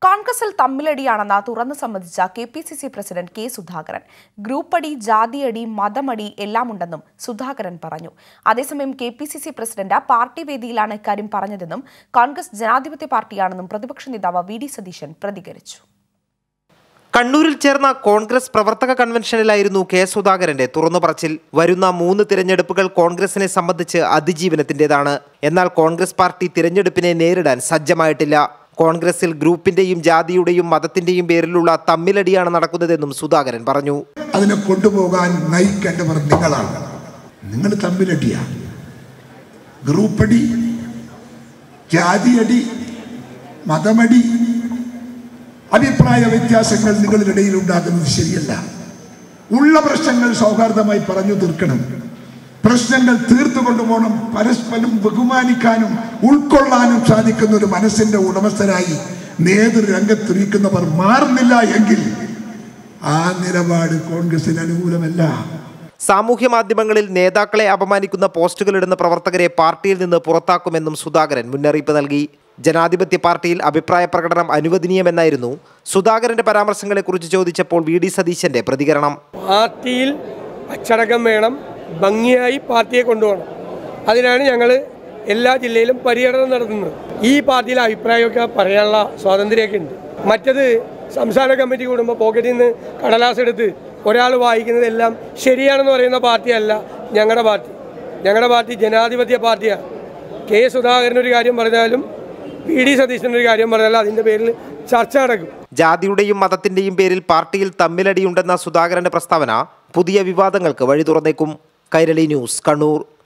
കോൺഗ്രസിൽ തമ്മിലടിയാണെന്ന് തുറന്നു സമ്മതിച്ച K P C C president K Sudhakaran group അടി ജാതിയടി മതമടി എല്ലാമുണ്ടെന്നും സുധാകരൻ പറഞ്ഞു അതേസമയം K P C C president party വേദിയിലാണ് ഇക്കാര്യം പറഞ്ഞതെന്നും കോൺഗ്രസ് ജനാധിപത്യ പാർട്ടിയാണെന്നും പ്രതിപക്ഷ നേതാവ് വി ഡി സതീശൻ പ്രതികരിച്ചു കണ്ണൂരിൽ ചേർന്ന കോൺഗ്രസ് പ്രവർത്തക കൺവെൻഷനിലായിരുന്നു കെ സുധാകരന്റെ തുറന്നു പറച്ചിൽ വരുന്ന മൂന്ന് തിരഞ്ഞെടുപ്പുകൾ കോൺഗ്രസിനെ സംബന്ധിച്ച് അതിജീവനത്തിന്റേതാണ് എന്നാൽ കോൺഗ്രസ് പാർട്ടി തിരഞ്ഞെടുപ്പിനെ നേരിടാൻ സജ്ജമായിട്ടില്ല കോൺഗ്രസിൽ ഗ്രൂപ്പിന്റെയും ജാതിയുടെയും മതത്തിന്റെയും പേരിലുള്ള തമ്മിലടിയാണ് നടക്കുന്നതെന്നും സുധാകരൻ പറഞ്ഞു അതിനെ കൊണ്ടുപോകാൻ നയിക്കേണ്ടവർ നിങ്ങളാണ് നിങ്ങൾ തമ്മിലടിയ ഗ്രൂപ്പടി ജാതിയടി മതമടി അഭിപ്രായ വ്യത്യാസങ്ങൾ നിങ്ങളുടെ ഇടയിൽ ഉണ്ടാകുന്നത് ശരിയല്ല ഉള്ള പ്രശ്നങ്ങൾ സൗഹാർദ്ദമായി പറഞ്ഞു തീർക്കണം പ്രശ്നങ്ങൾ തീർത്തു കൊണ്ടുപോകണം പരസ്പരം ബഹുമാനിക്കാനും ഉൾക്കൊള്ളാനും സാധിക്കുന്ന ഒരു മനസ്സിന്റെ ഉടമസ്ഥരായി നേതൃരംഗത്തിരിക്കുന്നവർ മാറുന്നില്ല എങ്കിൽ ആ നിലപാട് കോൺഗ്രസിന് അനുകൂലമല്ല സാമൂഹ്യ മാധ്യമങ്ങളിൽ നേതാക്കളെ അപമാനിക്കുന്ന പോസ്റ്റുകൾ ഇടുന്ന പ്രവർത്തകരെ പാർട്ടിയിൽ നിന്ന് പുറത്താക്കുമെന്നും സുധാകരൻ മുന്നറിയിപ്പ് നൽകി ജനാധിപത്യ പാർട്ടിയിൽ അഭിപ്രായ പ്രകടനം അനുവദനീയമെന്നായിരുന്നു സുധാകരന്റെ പരാമർശങ്ങളെക്കുറിച്ച് ചോദിച്ചപ്പോൾ വി ഡി സതീശന്റെ പ്രതികരണം പാർട്ടിയിൽ അച്ചടക്കം വേണം ഭംഗിയായി പാർട്ടിയെ കൊണ്ടുപോകണം അതിനാണ് ഞങ്ങൾ എല്ലാ ജില്ലയിലും പര്യടനം നടത്തുന്നത് ഈ പാർട്ടിയിലെ അഭിപ്രായമൊക്കെ പറയാനുള്ള സ്വാതന്ത്ര്യമൊക്കെ ഉണ്ട് മറ്റത് സംസ്ഥാന കമ്മിറ്റി കൂടുമ്പോൾ പോക്കറ്റിൽ നിന്ന് കടലാസ് എടുത്ത് ഒരാൾ വായിക്കുന്നതെല്ലാം ശരിയാണെന്ന് പറയുന്ന പാർട്ടിയല്ല ഞങ്ങളുടെ പാർട്ടി ഞങ്ങളുടെ പാർട്ടി ജനാധിപത്യ പാർട്ടിയാണ് കെ സുധാകരൻ ഒരു കാര്യം പറഞ്ഞാലും വി ഡി സതീശൻ ഒരു കാര്യം പറഞ്ഞാലും അതിൻ്റെ പേരിൽ ചർച്ച നടക്കും ജാതിയുടെയും മതത്തിന്റെയും പേരിൽ പാർട്ടിയിൽ തമ്മിലടിയുണ്ടെന്ന സുധാകരന്റെ പ്രസ്താവന പുതിയ വിവാദങ്ങൾക്ക് വഴി തുറന്നേക്കും കൈരളി ന്യൂസ് കണ്ണൂർ